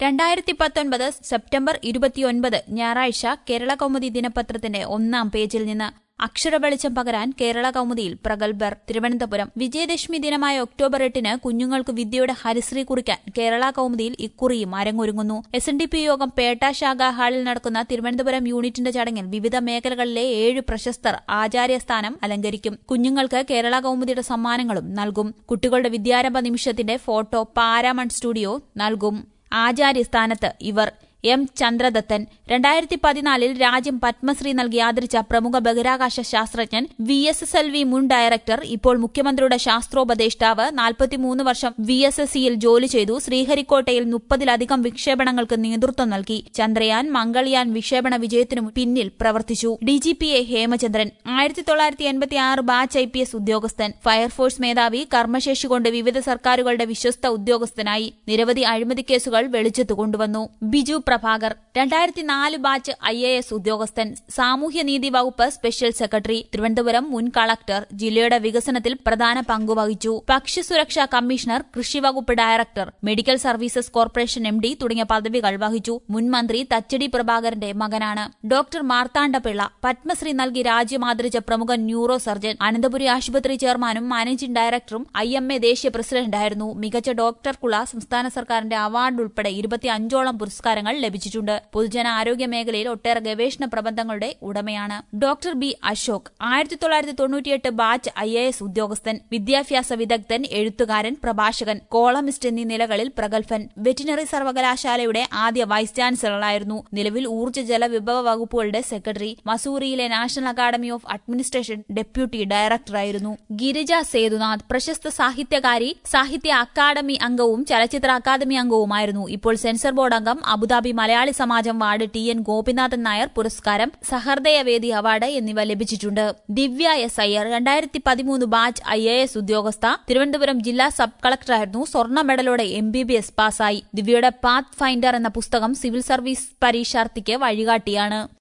രണ്ടായിരത്തി പത്തൊൻപത് സെപ്റ്റംബർ ഇരുപത്തിയൊൻപത് ഞായറാഴ്ച കേരള കൗമുദി ദിനപത്രത്തിന്റെ ഒന്നാം പേജിൽ നിന്ന് അക്ഷരവെളിച്ചം പകരാൻ കേരള കൗമുദിയിൽ പ്രഗത്ഭർ തിരുവനന്തപുരം വിജയദശമി ദിനമായ ഒക്ടോബർ എട്ടിന് കുഞ്ഞുങ്ങൾക്ക് വിദ്യയുടെ ഹരിശ്രീ കുറിക്കാൻ കേരള കൗമുദിയിൽ ഇക്കുറിയും അരങ്ങൊരുങ്ങുന്നു S N D P Yogam Pettah ശാഖ ഹാളിൽ നടക്കുന്ന തിരുവനന്തപുരം യൂണിറ്റിന്റെ ചടങ്ങിൽ വിവിധ മേഖലകളിലെ ഏഴ് പ്രശസ്തർ ആചാര്യസ്ഥാനം അലങ്കരിക്കും കുഞ്ഞുങ്ങൾക്ക് കേരള കൗമുദിയുടെ സമ്മാനങ്ങളും നൽകും കുട്ടികളുടെ വിദ്യാരംഭ നിമിഷത്തിന്റെ ഫോട്ടോ പാരാമൺ സ്റ്റുഡിയോ നൽകും ആചാര്യസ്ഥാനത്ത് ഇവർ എം ചന്ദ്രദത്തൻ രണ്ടായിരത്തി പതിനാലിൽ രാജ്യം പത്മശ്രീ നൽകി ആദരിച്ച പ്രമുഖ ബഹിരാകാശ ശാസ്ത്രജ്ഞൻ V S S L V മുൻ ഡയറക്ടർ ഇപ്പോൾ മുഖ്യമന്ത്രിയുടെ ശാസ്ത്രോപദേഷ്ടാവ് നാൽപ്പത്തിമൂന്ന് വർഷം വി എസ് എസ് സിയിൽ ജോലി ചെയ്തു ശ്രീഹരിക്കോട്ടയിൽ മുപ്പതിലധികം വിക്ഷേപണങ്ങൾക്ക് നേതൃത്വം നൽകി ചന്ദ്രയാൻ മംഗൾയാൻ വിക്ഷേപണ വിജയത്തിനു പിന്നിൽ പ്രവർത്തിച്ചു D G P A Hemachandran ആയിരത്തി തൊള്ളായിരത്തി എൺപത്തി ആറ് ബാച്ച് ഐ പി എസ് ഉദ്യോഗസ്ഥൻ ഫയർഫോഴ്സ് മേധാവി കർമ്മശേഷി കൊണ്ട് വിവിധ സർക്കാരുകളുടെ വിശ്വസ്ത ഉദ്യോഗസ്ഥനായി നിരവധി അഴിമതി കേസുകൾ വെളിച്ചത്തു കൊണ്ടുവന്നു ബിജു പ്രഭാകർ രണ്ടായിരത്തി നാല് ബാച്ച് ഐ എ എസ് ഉദ്യോഗസ്ഥൻ സാമൂഹ്യനീതി വകുപ്പ് സ്പെഷ്യൽ സെക്രട്ടറി തിരുവനന്തപുരം മുൻ കളക്ടർ ജില്ലയുടെ വികസനത്തിൽ പ്രധാന പങ്കുവഹിച്ചു ഭക്ഷ്യസുരക്ഷാ കമ്മീഷണർ കൃഷി വകുപ്പ് director medical services corporation M D തുടങ്ങിയ പദവികൾ വഹിച്ചു മുൻ മന്ത്രി തച്ചടി പ്രഭാകരന്റെ മകനാണ് ഡോക്ടർ മാർത്താണ്ഡപിള്ള പത്മശ്രീ നൽകി രാജ്യം ആദരിച്ച പ്രമുഖ ന്യൂറോ സർജൻ അനന്തപുരി ആശുപത്രി ചെയർമാനും മാനേജിംഗ് ഡയറക്ടറും ഐ എം എ ദേശീയ പ്രസിഡന്റായിരുന്നു മികച്ച ഡോക്ടർക്കുള്ള സംസ്ഥാന സർക്കാരിന്റെ അവാർഡ് ഉൾപ്പെടെ ഇരുപത്തിയഞ്ചോളം പുരസ്കാരങ്ങൾ ലഭിച്ചിട്ടുണ്ട് പൊതുജന ആരോഗ്യ മേഖലയിൽ ഒട്ടേറെ ഗവേഷണ പ്രബന്ധങ്ങളുടെ ഉടമയാണ് ഡോക്ടർ ബി അശോക് ആയിരത്തി തൊള്ളായിരത്തി തൊണ്ണൂറ്റിയെട്ട് ബാച്ച് ഐ എ എസ് ഉദ്യോഗസ്ഥൻ വിദ്യാഭ്യാസ വിദഗ്ധൻ എഴുത്തുകാരൻ പ്രഭാഷകൻ കോളമിസ്റ്റ് എന്നീ നിലകളിൽ പ്രഗത്ഭൻ വെറ്റിനറി സർവകലാശാലയുടെ ആദ്യ വൈസ് ചാൻസലറായിരുന്നു നിലവിൽ ഊർജ്ജ ജലവിഭവ വകുപ്പുകളുടെ സെക്രട്ടറി മസൂറിയിലെ national academy of administration deputy ഡയറക്ടറായിരുന്നു ഗിരിജ സേതുനാഥ് പ്രശസ്ത സാഹിത്യകാരി സാഹിത്യ അക്കാദമി അംഗവും ചലച്ചിത്ര അക്കാദമി അംഗവുമായിരുന്നു ഇപ്പോൾ സെൻസർ ബോർഡ് അംഗം Abu Dhabi Malayali Samajam award T N Gopinathan Nair പുരസ്കാരം സഹൃദയവേദി അവാർഡ് എന്നിവ ലഭിച്ചിട്ടുണ്ട് ദിവ്യ എസ് അയ്യർ രണ്ടായിരത്തി പതിമൂന്ന് ബാച്ച് ഐ എ എസ് ഉദ്യോഗസ്ഥ തിരുവനന്തപുരം ജില്ലാ സബ് കളക്ടറായിരുന്നു സ്വർണ്ണ മെഡലോടെ എം ബി ബി എസ് പാസായി ദിവ്യയുടെ പാത്ത് ഫൈൻഡർ എന്ന പുസ്തകം സിവിൽ സർവീസ് പരീക്ഷാർത്ഥിക്ക് വഴികാട്ടിയാണ്